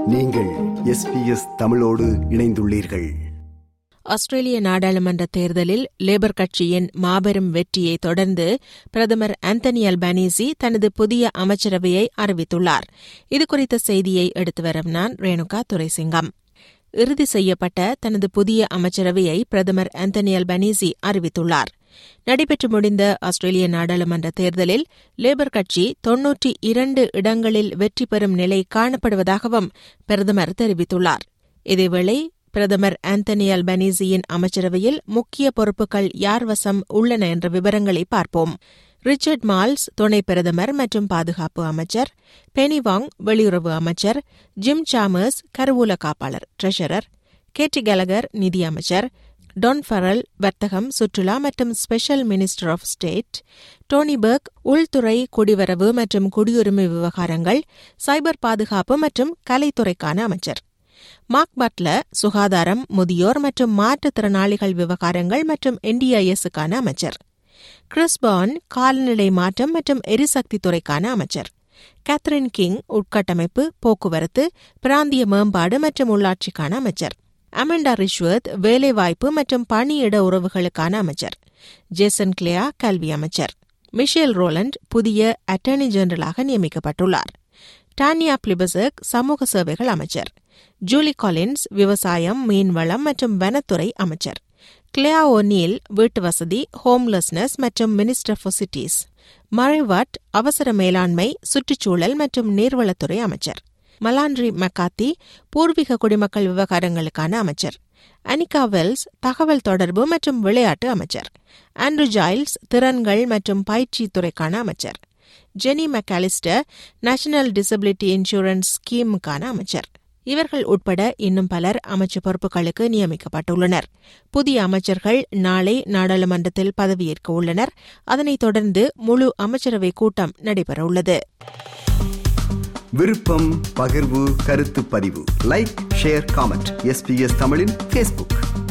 நீங்கள் எஸ்பிஎஸ் தமிழோடு இணைந்துள்ளீர்கள் ஆஸ்திரேலிய நாடாளுமன்ற தேர்தலில் லேபர் கட்சியின் மாபெரும் வெற்றியை தொடர்ந்து பிரதமர் ஆந்தனி அல்பானீசி தனது புதிய அமைச்சரவையை அறிவித்துள்ளார் இதுகுறித்த செய்தியை எடுத்து வரும் நான் ரேணுகா துரைசிங்கம் இறுதி செய்யப்பட்ட தனது புதிய அமைச்சரவையை பிரதமர் ஆந்தனி அல்பானீசி அறிவித்துள்ளார் நடைபெற்று முடிந்த ஆஸ்திரேலிய நாடாளுமன்ற தேர்தலில் லேபர் கட்சி தொன்னூற்றி இரண்டு இடங்களில் வெற்றி பெறும் நிலை காணப்படுவதாகவும் பிரதமர் தெரிவித்துள்ளார் இதேவேளை பிரதமர் ஆந்தனி அல்பனீசியின் அமைச்சரவையில் முக்கிய பொறுப்புகள் யார் வசம் உள்ளன என்ற விவரங்களை பார்ப்போம் ரிச்சர்ட் மால்ஸ் துணை பிரதமர் மற்றும் பாதுகாப்பு அமைச்சர் பெனிவாங் வெளியுறவு அமைச்சர் ஜிம் சாமர்ஸ் கருவூல காப்பாளர் ட்ரெஷரர் கேட்டி கலகர் நிதி அமைச்சர் டொன் ஃபரல் வர்த்தகம் சுற்றுலா மற்றும் special minister of state Tony Burke உள்துறை குடிவரவு மற்றும் குடியுரிமை விவகாரங்கள் சைபர் பாதுகாப்பு மற்றும் கலைத்துறைக்கான அமைச்சர் மார்க் பட்லர் சுகாதாரம் முதியோர் மற்றும் மாற்றுத்திறனாளிகள் விவகாரங்கள் மற்றும் என்டிஐஎஸ்க்கான அமைச்சர் கிறிஸ்பான் காலநிலை மாற்றம் மற்றும் எரிசக்தி துறைக்கான அமைச்சர் கேத்ரின் கிங் உட்கட்டமைப்பு போக்குவரத்து பிராந்திய மேம்பாடு மற்றும் உள்ளாட்சிக்கான அமைச்சர் அமெண்டா ரிஷ்வத் வேலைவாய்ப்பு மற்றும் பணியிட உறவுகளுக்கான அமைச்சர் ஜேசன் கிளியா கல்வி அமைச்சர் மிஷேல் ரோலண்ட் புதிய அட்டர்னி ஜெனரலாக நியமிக்கப்பட்டுள்ளார் டானியா பிளிபசக் சமூக சேவைகள் அமைச்சர் ஜூலி காலின்ஸ் விவசாயம் மீன்வளம் மற்றும் வனத்துறை அமைச்சர் கிளியா ஒனீல் வீட்டு வசதி ஹோம்லெஸ்னஸ் மற்றும் மினிஸ்டர் ஃபார் சிட்டிஸ் மறைவாட் அவசர மேலாண்மை சுற்றுச்சூழல் மற்றும் நீர்வளத்துறை அமைச்சர் மலான்ரி மெக்காத்தி பூர்வீக குடிமக்கள் விவகாரங்களுக்கான அமைச்சர் அனிகா வெல்ஸ் தகவல் தொடர்பு மற்றும் விளையாட்டு அமைச்சர் ஆண்ட்ரூ ஜைல்ஸ் திறன்கள் மற்றும் பயிற்சி துறைக்கான அமைச்சர் Jenny McAllister national disability insurance ஸ்கீமுக்கான அமைச்சர் இவர்கள் உட்பட இன்னும் பலர் அமைச்சு பொறுப்புகளுக்கு நியமிக்கப்பட்டுள்ளனர் புதிய அமைச்சர்கள் நாளை நாடாளுமன்றத்தில் பதவியேற்க உள்ளனர் அதனைத் தொடர்ந்து முழு அமைச்சரவை கூட்டம் நடைபெறவுள்ளது விருப்பம் பகிர்வு கருத்து பதிவு லைக் ஷேர் காமெண்ட் எஸ்பிஎஸ் தமிழின் ஃபேஸ்புக்